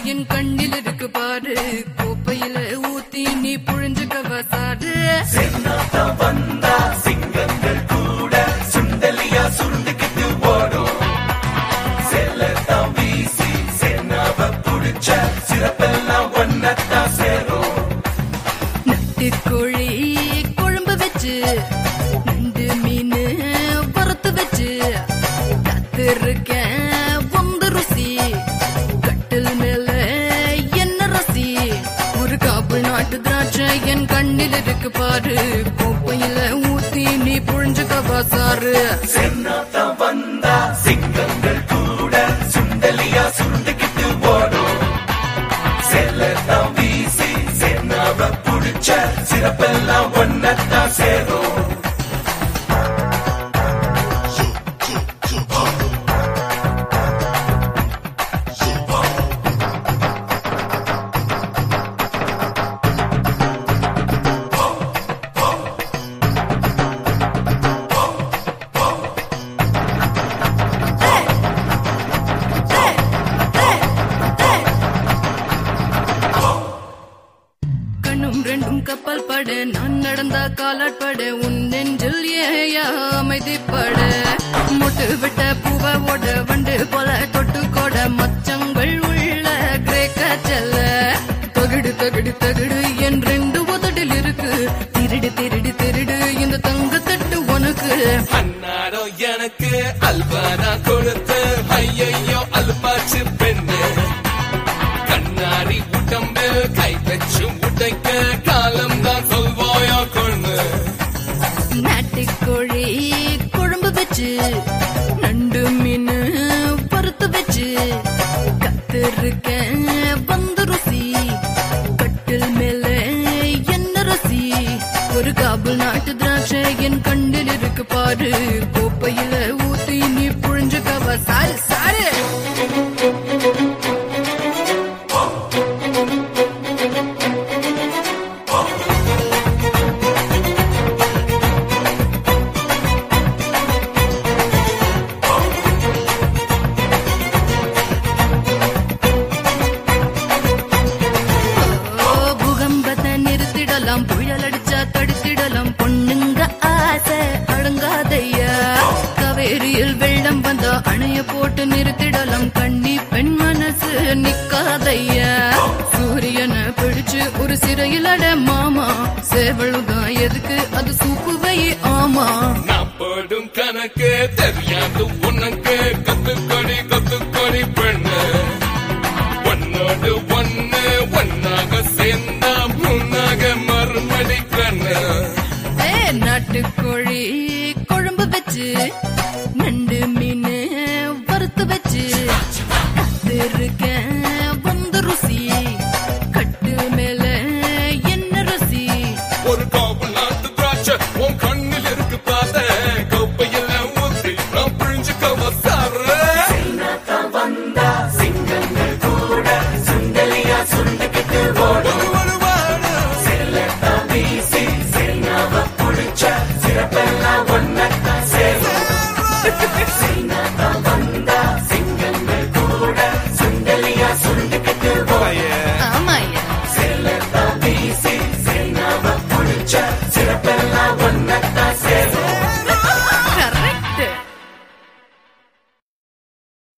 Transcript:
என் கண்ணில் இருக்கு பாரு கோப்பையில ஊத்தி நீ புழிஞ்சுக்கவ சாரு சென்னாத்தான் வந்தா சிங்கங்கள் கூட சுண்டலியா சுருண்டுக்கிட்டு ஓடும் செல்லத்தான் வீசி சென்னாவ புடிச்ச சிறப்பெல்லாம் ஒன்னத்தான் சேரும் நட்டுக்கோழி குழம்பு வச்சு நண்டு மீன் வறுத்து வச்சு காத்திருக்கேன் வந்து ருசி கட்டில் மேல என்ன ரசி ஒரு காப்பு நாட்டு திராட்சை என் கண்ணில் இருக்கு பாரு கோப்பையில ஊத்தி நீ புழிஞ்சுக்கவா சாரு சென்னாத்தான் வந்தா சிங்கங்கள் கூட சுண்டலியா சுருண்டுக்கிட்டு ஓடும் செல்லத்தான் வீசி சென்னாவ புடிச்ச சிறப்பெல்லாம் ஒன்னத்தான் சேரும் கண்ணும் ரெண்டும் கப்பல் பட நான் நடந்தா காலாட்பட உன் நெஞ்சில் ஏயா அமைதிப்பட மொட்டு விட்ட பூவ ஓட வண்டு போல தொட்டு கொட மச்சங்கள் உள்ள கிரேக்க செல்ல தகுடு தகுடு தகுடு என் ரெண்டு உதடில் இருக்கு திருடு திருடு திருடு இந்த தங்க தட்டு உனக்கு அன்னாரோ எனக்கு அல்வாரா கொடுத்து ஐயையோ அல்பாச்சு பெண்ணு கண்ணாடி உடம்பு கை வச்சு உடைக்க காலம் தான் சொல்வாயோ கொண்டு நாட்டுக்கோழி குழம்பு வச்சு நண்டு மீன் வறுத்து வச்சு கத்திருக்கேன் வந்து ருசி கட்டில் மேல என்ன ரசி ஒரு காபுல் நாட்டு திராட்சை என் கண்ணில் இருக்கு பாரு கோப்பையில ஊத்தி நீ புழிஞ்சுக்கவா சாரு சாரு ஓ, பூகம்பத்தை நிறுத்திடலாம் புயல் அடிச்சா தடுத்திடலாம் பொண்ணுங்க ஆசை அடங்காதையா காவேரியில் வெள்ளம் வந்தா அணைய போட்டு நிறுத்திடலாம் கண்ணி பெண் மனசு நிக்காதையா சூரியனை பிடிச்சு ஒரு சிறையில் அட மாமா சேவலுதான் எதுக்கு அது சூப்பு வை ஆமா நான் போடும் கணக்கு தெரியாது உனக்கு கத்துக்கொடி கத்துக்கொடி பெண்ணு ஒன்னோடு ஒன்னு ஒன்னாக சேர்ந்தா முன்னாக மறுமடி கண்ணு ஏ நாட்டுக்கோழி குழம்பு வச்சு